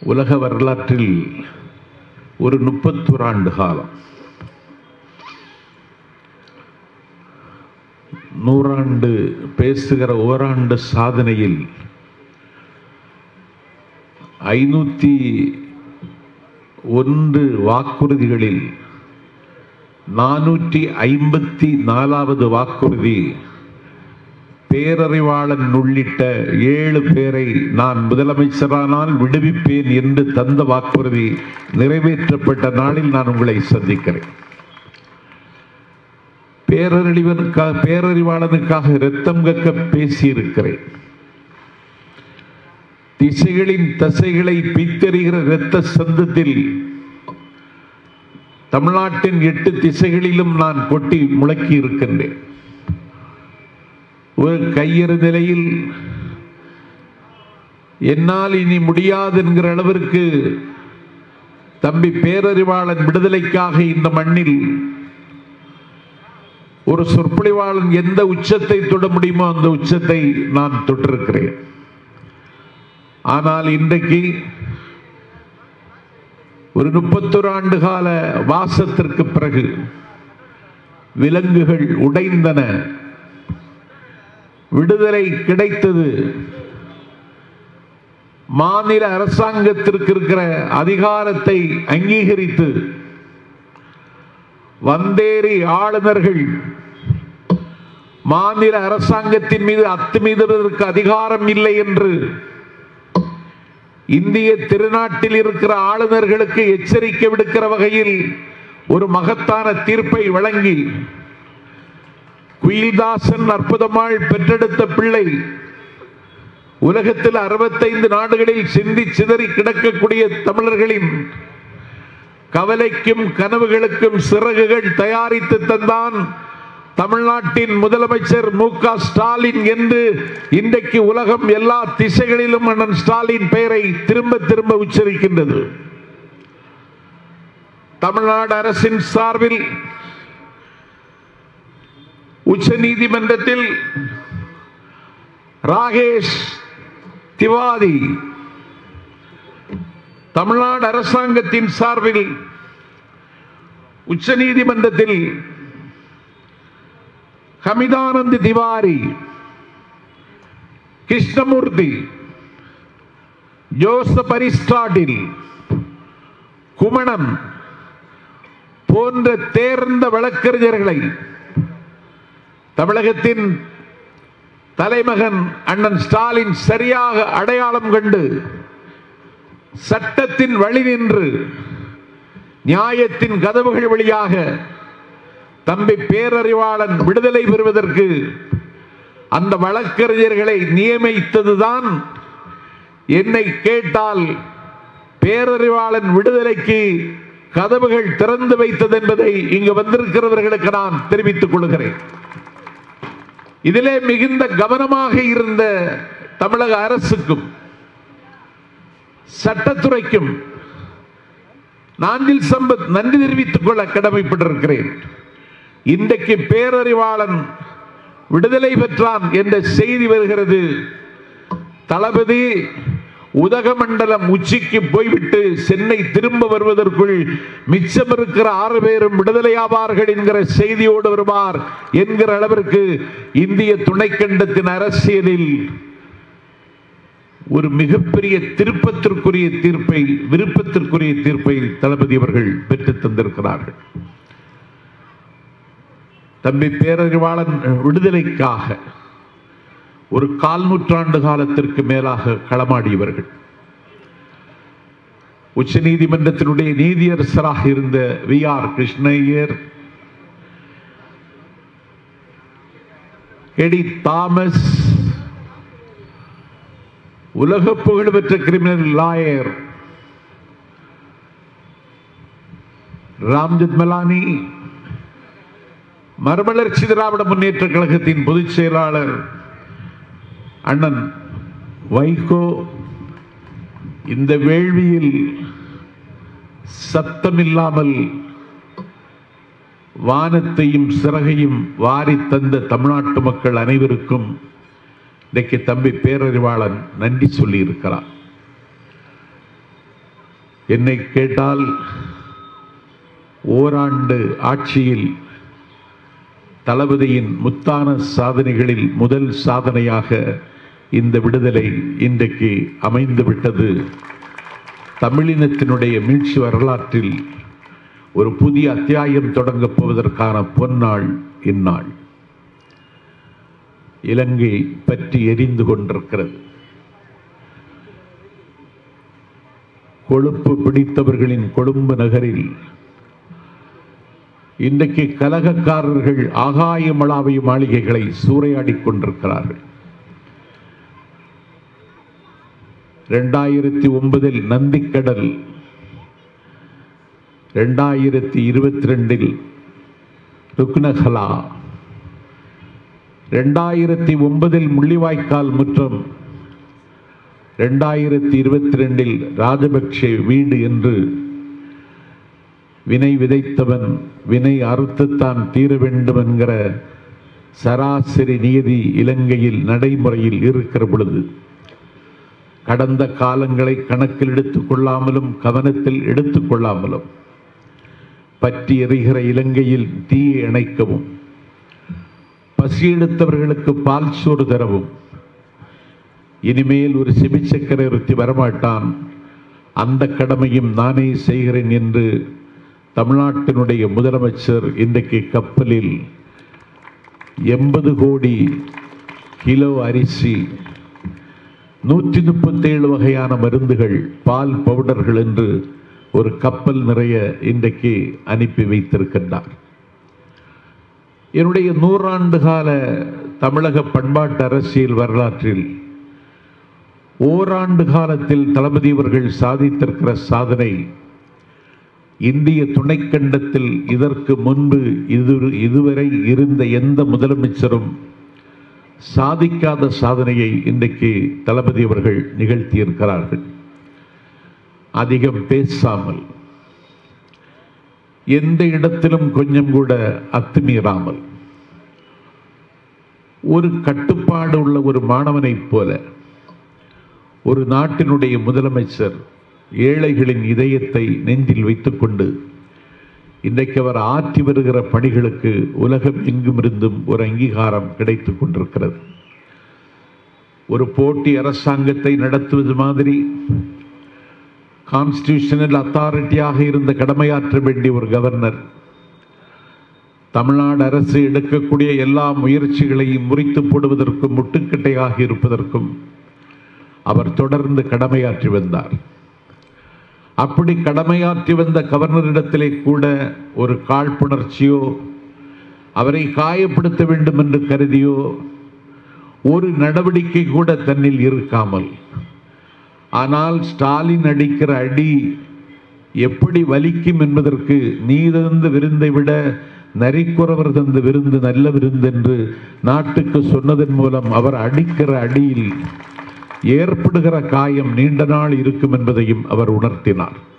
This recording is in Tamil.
உலக வரலாற்றில் ஒரு முப்பத்தோரு ஆண்டு காலம் நூறாண்டு பேசுகிற ஓராண்டு சாதனையில் ஐநூற்றி ஒன்று வாக்குறுதிகளில் நானூற்றி ஐம்பத்தி நாலாவது வாக்குறுதி பேரறிவாளன் உள்ளிட்ட ஏழு பேரை நான் முதலமைச்சரானால் விடுவிப்பேன் என்று தந்த வாக்குறுதி நிறைவேற்றப்பட்ட நாளில் நான் உங்களை சந்திக்கிறேன் பேரறிவனுக்காக பேரறிவாளனுக்காக இரத்தம் கக்க பேசியிருக்கிறேன் திசைகளின் தசைகளை பித்தறிகிற இரத்த சந்தத்தில் தமிழ்நாட்டின் எட்டு திசைகளிலும் நான் கொட்டி முழக்கி இருக்கின்றேன் ஒரு கையறு நிலையில் என்னால் இனி முடியாது என்கிற அளவிற்கு தம்பி பேரறிவாளன் விடுதலைக்காக இந்த மண்ணில் ஒரு சொற்பொழிவாளன் எந்த உச்சத்தை தொட முடியுமோ அந்த உச்சத்தை நான் தொட்டிருக்கிறேன் ஆனால் இன்றைக்கு ஒரு முப்பத்தொரு ஆண்டு கால வாசத்திற்கு பிறகு விலங்குகள் உடைந்தன விடுதலை கிடைத்தது மாநில அரசாங்கத்திற்கு இருக்கிற அதிகாரத்தை அங்கீகரித்து வந்தேறி ஆளுநர்கள் மாநில அரசாங்கத்தின் மீது அத்துமீதுவதற்கு அதிகாரம் இல்லை என்று இந்திய திருநாட்டில் இருக்கிற ஆளுநர்களுக்கு எச்சரிக்கை விடுக்கிற வகையில் ஒரு மகத்தான தீர்ப்பை வழங்கி குயில்தாசன் அற்புதமாய் பெற்றெடுத்த பிள்ளை உலகத்தில் அறுபத்தைந்து நாடுகளில் சிந்தி சிதறி கிடக்கக்கூடிய தமிழர்களின் கவலைக்கும் கனவுகளுக்கும் சிறகுகள் தயாரித்து தந்தான் தமிழ்நாட்டின் முதலமைச்சர் மு க ஸ்டாலின் என்று இன்றைக்கு உலகம் எல்லா திசைகளிலும் அண்ணன் ஸ்டாலின் பெயரை திரும்ப திரும்ப உச்சரிக்கின்றது தமிழ்நாடு அரசின் சார்பில் உச்ச நீதிமன்றத்தில் ராகேஷ் திவாரி தமிழ்நாடு அரசாங்கத்தின் சார்பில் உச்ச நீதிமன்றத்தில் ஹமிதானந்த் திவாரி கிருஷ்ணமூர்த்தி ஜோசப் அரிஸ்டாட்டில் குமணன் போன்ற தேர்ந்த வழக்கறிஞர்களை தமிழகத்தின் தலைமகன் அண்ணன் ஸ்டாலின் சரியாக அடையாளம் கண்டு சட்டத்தின் வழி நின்று நியாயத்தின் கதவுகள் வழியாக தம்பி பேரறிவாளன் விடுதலை பெறுவதற்கு அந்த வழக்கறிஞர்களை நியமித்ததுதான் என்னை கேட்டால் பேரறிவாளன் விடுதலைக்கு கதவுகள் திறந்து வைத்தது என்பதை இங்கு வந்திருக்கிறவர்களுக்கு நான் தெரிவித்துக் கொள்கிறேன் இதிலே மிகுந்த கவனமாக இருந்த தமிழக அரசுக்கும் சட்டத்துறைக்கும் நாஞ்சில் சம்பத் நன்றி தெரிவித்துக் கொள்ள கடமைப்பட்டிருக்கிறேன் இன்றைக்கு பேரறிவாளன் விடுதலை பெற்றான் என்ற செய்தி வருகிறது தளபதி உதகமண்டலம் உச்சிக்கு போய்விட்டு சென்னை திரும்ப வருவதற்குள் மிச்சம் இருக்கிற ஆறு பேரும் விடுதலையாவார்கள் என்கிற செய்தியோடு வருவார் என்கிற அளவிற்கு இந்திய துணைக்கண்டத்தின் அரசியலில் ஒரு மிகப்பெரிய திருப்பத்திற்குரிய தீர்ப்பை விருப்பத்திற்குரிய தீர்ப்பை தளபதி அவர்கள் பெற்று தந்திருக்கிறார்கள் தம்பி பேரறிவாளன் விடுதலைக்காக ஒரு கால் நூற்றாண்டு காலத்திற்கு மேலாக களமாடியவர்கள் உச்ச நீதிமன்றத்தினுடைய நீதியரசராக இருந்த we are Krishna Iyer eddy Thomas உலக புகழ்பெற்ற கிரிமினல் லாயர் ராம்ஜத் மலானி மறுமலர்ச்சி திராவிட முன்னேற்ற கழகத்தின் பொதுச் செயலாளர் அண்ணன் வைகோ இந்த வேள்வியில் சத்தமில்லாமல் வானத்தையும் சிறகையும் வாரி தந்த தமிழ்நாட்டு மக்கள் அனைவருக்கும் இன்றைக்கு தம்பி பேரறிவாளன் நன்றி சொல்லி இருக்கிறார் என்னை கேட்டால் ஓராண்டு ஆட்சியில் தளபதியின் முத்தான சாதனைகளில் முதல் சாதனையாக இந்த விடுதலை இன்றைக்கு அமைந்துவிட்டது தமிழினத்தினுடைய மீட்சி வரலாற்றில் ஒரு புதிய அத்தியாயம் தொடங்கப் போவதற்கான பொன்னாள் இந்நாள் இலங்கை பற்றி எரிந்து கொண்டிருக்கிறது கொழுப்பு பிடித்தவர்களின் கொழும்பு நகரில் இன்றைக்கு கலகக்காரர்கள் ஆகாயமளாவிய மாளிகைகளை சூறையாடிக் கொண்டிருக்கிறார்கள் ரெண்டாயிரத்தி ஒன்பதில் நந்திக்கடல் ரெண்டாயிரத்தி இருபத்தி ரெண்டில் ருக்னகலா ரெண்டாயிரத்தி ஒன்பதில் முள்ளிவாய்க்கால் முற்றம் ரெண்டாயிரத்தி இருபத்தி ரெண்டில் ராஜபக்ஷே வீடு என்று வினை விதைத்தவன் வினை அறுத்துத்தான் தீர வேண்டும் என்கிற சராசரி நியதி இலங்கையில் நடைமுறையில் இருக்கிற பொழுது கடந்த காலங்களை கணக்கில் எடுத்துக் கொள்ளாமலும் கவனத்தில் எடுத்துக் கொள்ளாமலும் பற்றி எறிகிற இலங்கையில் தீயை இணைக்கவும் பசி எடுத்தவர்களுக்கு பால் சோறு தரவும் இனிமேல் ஒரு செபிச்சக்கரவர்த்தி வரமாட்டான் அந்த கடமையும் நானே செய்கிறேன் என்று தமிழ்நாட்டினுடைய முதலமைச்சர் இன்றைக்கு கப்பலில் எண்பது கோடி கிலோ அரிசி நூற்றி முப்பத்தேழு வகையான மருந்துகள் பால் பவுடர்கள் என்று ஒரு கப்பல் நிறைய இன்றைக்கு அனுப்பி வைத்திருக்கின்றார் என்னுடைய நூறாண்டு கால தமிழக பண்பாட்டு அரசியல் வரலாற்றில் ஓராண்டு காலத்தில் தளபதி அவர்கள் சாதித்திருக்கிற சாதனை இந்திய துணைக்கண்டத்தில் இதற்கு முன்பு இது இதுவரை இருந்த எந்த முதலமைச்சரும் சாதிக்காத சாதனையை இன்றைக்கு தளபதி அவர்கள் நிகழ்த்தியிருக்கிறார்கள் அதிகம் பேசாமல் எந்த இடத்திலும் கொஞ்சம் கூட அத்துமீறாமல் ஒரு கட்டுப்பாடு உள்ள ஒரு மாணவனைப் போல ஒரு நாட்டினுடைய முதலமைச்சர் ஏழைகளின் இதயத்தை நெஞ்சில் வைத்துக்கொண்டு இன்றைக்கு அவர் ஆற்றி வருகிற பணிகளுக்கு உலகம் எங்கும் இருந்தும் ஒரு அங்கீகாரம் கிடைத்துக் கொண்டிருக்கிறது ஒரு போட்டி அரசாங்கத்தை நடத்துவது மாதிரி கான்ஸ்டியூஷனல் அத்தாரிட்டியாக இருந்த கடமையாற்ற வேண்டிய ஒரு கவர்னர் தமிழ்நாடு அரசு எடுக்கக்கூடிய எல்லா முயற்சிகளையும் முறித்து போடுவதற்கும் முட்டுக்கட்டையாக இருப்பதற்கும் அவர் தொடர்ந்து கடமையாற்றி வந்தார் அப்படி கடமையாற்றி வந்த கவர்னரிடத்திலே கூட ஒரு காழ்ப்புணர்ச்சியோ அவரை காயப்படுத்த வேண்டும் என்று கருதியோ ஒரு நடவடிக்கை கூட தன்னில் இருக்காமல் ஆனால் ஸ்டாலின் அடிக்கிற அடி எப்படி வலிக்கும் என்பதற்கு நீ தந்த விருந்தை விட நரிக்குறவர் தந்த விருந்து நல்ல விருந்து என்று நாட்டுக்கு சொன்னதன் மூலம் அவர் அடிக்கிற அடியில் ஏற்படுகிற காயம் நீண்ட நாள் இருக்கும் என்பதையும் அவர் உணர்த்தினார்